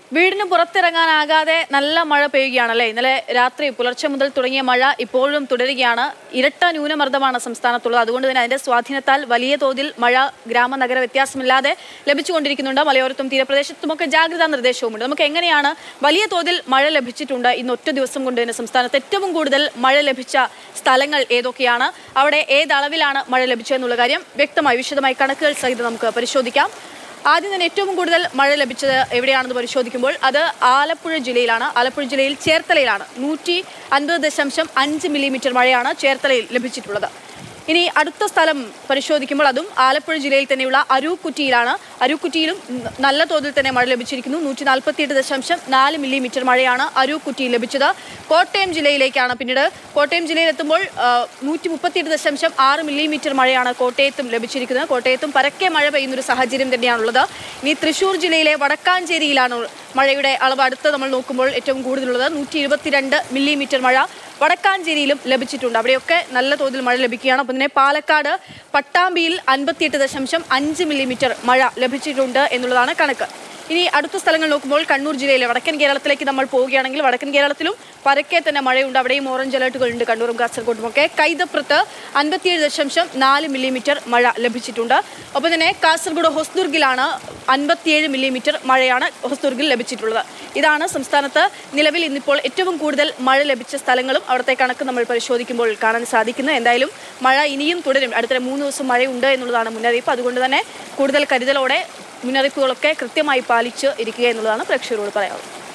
വീടിന് പുറത്തിറങ്ങാനാകാതെ നല്ല മഴ പെയ്യുകയാണല്ലേ ഇന്നലെ രാത്രി പുലർച്ചെ മുതൽ തുടങ്ങിയ മഴ ഇപ്പോഴും തുടരുകയാണ് ഇരട്ട ന്യൂനമർദ്ദമാണ് സംസ്ഥാനത്തുള്ളത് അതുകൊണ്ട് തന്നെ അതിന്റെ സ്വാധീനത്താൽ വലിയ തോതിൽ മഴ ഗ്രാമ നഗര വ്യത്യാസമില്ലാതെ ലഭിച്ചുകൊണ്ടിരിക്കുന്നുണ്ട് മലയോരത്തും തീരപ്രദേശത്തുമൊക്കെ ജാഗ്രതാ നിർദ്ദേശവുമുണ്ട് നമുക്ക് എങ്ങനെയാണ് വലിയ തോതിൽ മഴ ലഭിച്ചിട്ടുണ്ട് ഇന്ന് ഒറ്റ ദിവസം കൊണ്ട് തന്നെ സംസ്ഥാനത്ത് ഏറ്റവും കൂടുതൽ മഴ ലഭിച്ച സ്ഥലങ്ങൾ ഏതൊക്കെയാണ് അവിടെ ഏത് അളവിലാണ് മഴ ലഭിച്ചതെന്നുള്ള കാര്യം വ്യക്തമായി വിശദമായി കണക്കുകൾ സഹിതം നമുക്ക് പരിശോധിക്കാം ആദ്യം തന്നെ ഏറ്റവും കൂടുതൽ മഴ ലഭിച്ചത് എവിടെയാണെന്ന് പരിശോധിക്കുമ്പോൾ അത് ആലപ്പുഴ ജില്ലയിലാണ് ആലപ്പുഴ ജില്ലയിൽ ചേർത്തലയിലാണ് നൂറ്റി അൻപത് ദശാംശം അഞ്ച് മില്ലിമീറ്റർ മഴയാണ് ചേർത്തലയിൽ ലഭിച്ചിട്ടുള്ളത് ഇനി അടുത്ത സ്ഥലം പരിശോധിക്കുമ്പോൾ അതും ആലപ്പുഴ ജില്ലയിൽ തന്നെയുള്ള അരൂക്കുറ്റിയിലാണ് അരൂക്കുറ്റിയിലും ന- നല്ല തോതിൽ തന്നെ മഴ ലഭിച്ചിരിക്കുന്നു നൂറ്റി നാൽപ്പത്തിയെട്ട് ദശാംശം നാല് മില്ലിമീറ്റർ മഴയാണ് അരൂക്കുറ്റിയിൽ ലഭിച്ചത് കോട്ടയം ജില്ലയിലേക്കാണ് പിന്നീട് കോട്ടയം ജില്ലയിൽ എത്തുമ്പോൾ നൂറ്റി മുപ്പത്തിയെട്ട് ദശാംശം ആറ് മില്ലിമീറ്റർ മഴയാണ് കോട്ടയത്തും ലഭിച്ചിരിക്കുന്നത് കോട്ടയത്തും പരക്കെ മഴ പെയ്യുന്ന ഒരു സാഹചര്യം തന്നെയാണുള്ളത് ഇനി തൃശൂർ ജില്ലയിലെ വടക്കാഞ്ചേരിയിലാണ് മഴയുടെ അളവ് അടുത്ത് നമ്മൾ നോക്കുമ്പോൾ ഏറ്റവും കൂടുതലുള്ളത് നൂറ്റി ഇരുപത്തിരണ്ട് മില്ലിമീറ്റർ മഴ വടക്കാഞ്ചേരിയിലും ലഭിച്ചിട്ടുണ്ട് അവിടെയൊക്കെ നല്ല തോതിൽ മഴ ലഭിക്കുകയാണ് അപ്പം തന്നെ പാലക്കാട് പട്ടാമ്പിയിൽ അൻപത്തിയെട്ട് ദശാംശം അഞ്ച് മില്ലിമീറ്റർ മഴ ലഭിച്ചിട്ടുണ്ട് എന്നുള്ളതാണ് കണക്ക് ഇനി അടുത്ത സ്ഥലങ്ങൾ നോക്കുമ്പോൾ കണ്ണൂർ ജില്ലയിലെ വടക്കൻ കേരളത്തിലേക്ക് നമ്മൾ പോവുകയാണെങ്കിൽ വടക്കൻ കേരളത്തിലും പരക്കെ തന്നെ മഴയുണ്ട് അവിടെയും ഓറഞ്ച് അലർട്ടുകൾ ഉണ്ട് കണ്ണൂരും കാസർഗോഡും ഒക്കെ കൈതപ്രത്ത് അൻപത്തിയേഴ് ദശാംശം നാല് മില്ലിമീറ്റർ മഴ ലഭിച്ചിട്ടുണ്ട് ഒപ്പം തന്നെ കാസർഗോഡ് ഹൊസ്ദുർഗിലാണ് അൻപത്തിയേഴ് മില്ലിമീറ്റർ മഴയാണ് ഹൊസ്ദുർഗിൽ ലഭിച്ചിട്ടുള്ളത് ഇതാണ് സംസ്ഥാനത്ത് നിലവിൽ ഇന്നിപ്പോൾ ഏറ്റവും കൂടുതൽ മഴ ലഭിച്ച സ്ഥലങ്ങളും അവിടുത്തെ കണക്ക് നമ്മൾ പരിശോധിക്കുമ്പോൾ കാണാൻ സാധിക്കുന്നത് എന്തായാലും മഴ ഇനിയും തുടരും അടുത്ത മൂന്ന് ദിവസം മഴയുണ്ട് എന്നുള്ളതാണ് മുന്നറിയിപ്പ് അതുകൊണ്ട് തന്നെ കൂടുതൽ കരുതലോടെ മുന്നറിയിപ്പുകളൊക്കെ കൃത്യമായി പാലിച്ച് ഇരിക്കുക എന്നുള്ളതാണ് പ്രേക്ഷകരോട് പറയാനുള്ളത്